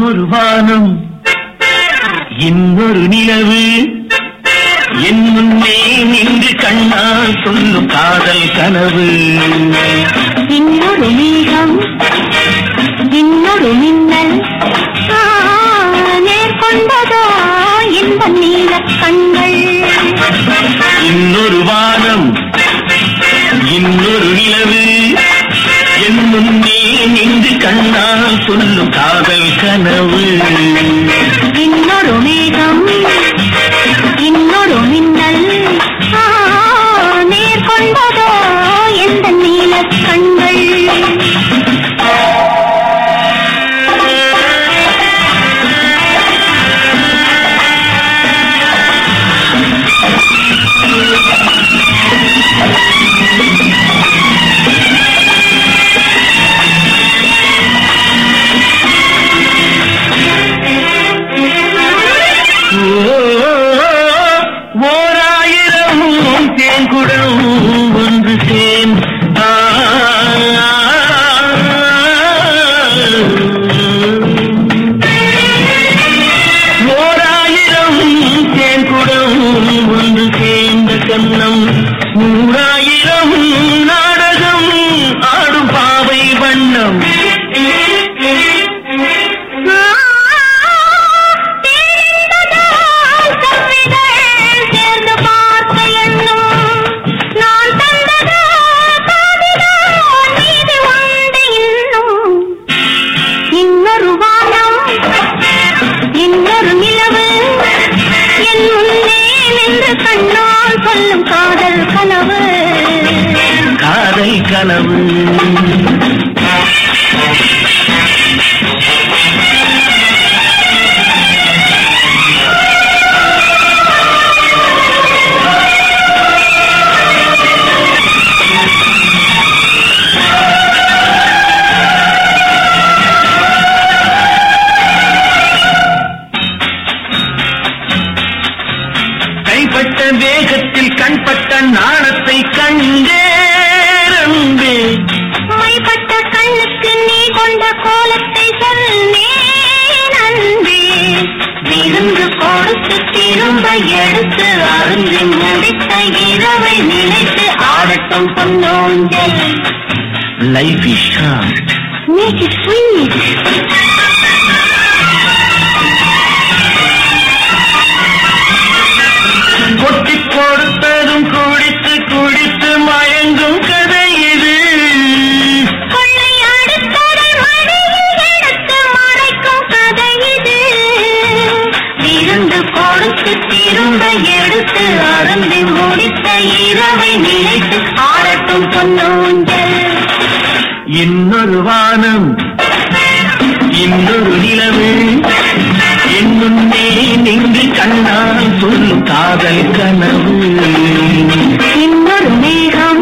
இன்னொரு வானம் இன்னொரு நிலவு என் முன்னே நின்று கண்ணால் சொல்லும் காதல் கனவு இன்னொரு மேகம் இன்னொரு மின்னல் ஆ, நேர்கொண்டதோ இன்ப நீல கண்கள் இன்னொரு வானம் இன்னொரு நிலவு என் முன்னே நின்று கண்ணால் சொல்லும் காதல் கனவு இன்னொரு மேகம் இன்னொரு மின்னல் ஆ, நேர்கொண்டதோ எந்த நீல கண்கள் ஓராயிரம் தேங்குடம் ஒன்று சேம் ஓராயிரம் தேங்குடம் ஒன்று சேர்ந்த கண்ணம் நூறாயிரம் நாடகம் ஆடும் பாவை வண்ணம் சேர்ந்து பார்க்க எண்ணும் நான் தந்ததோ காதிலோ நீதி உண்டு இன்னும் இன்னொரு வானம் இன்னொரு நிலவு என் முன்னே நின்று கண்ணால் சொல்லும் காதல் கனவு காதல் கனவு கைப்பட்ட வேகத்தில் கண்பட்ட நாணத்தை கண்டேரம்பே மைப்பட்ட கண்ணுக்கு நீ கொண்ட கோலத்தை சொன்னேன் அன்பே விருந்து கொடுத்து திரும்ப எடுத்து அருந்து முடித்த இரவை நினைத்து ஆடட்டும் பொன்னோஞ்சல் life is short make it sweet கொட்டி கொடுத்ததும் குடித்து குடித்து மயங்கும் கதை இது கொள்ளை அடுத்ததை மடியில் எடுத்து மறைக்கும் கதை இது விருந்து கொடுத்து திரும்ப எடுத்து அருந்து முடித்த இரவை நினைத்து ஆடட்டும் பொன்னோஞ்சல் இன்னொரு வானம் இன்னொரு நிலவு என் முன்னே நின்று கண்ணால் சொல்லும் காதல் கனவு இன்னொரு மேகம்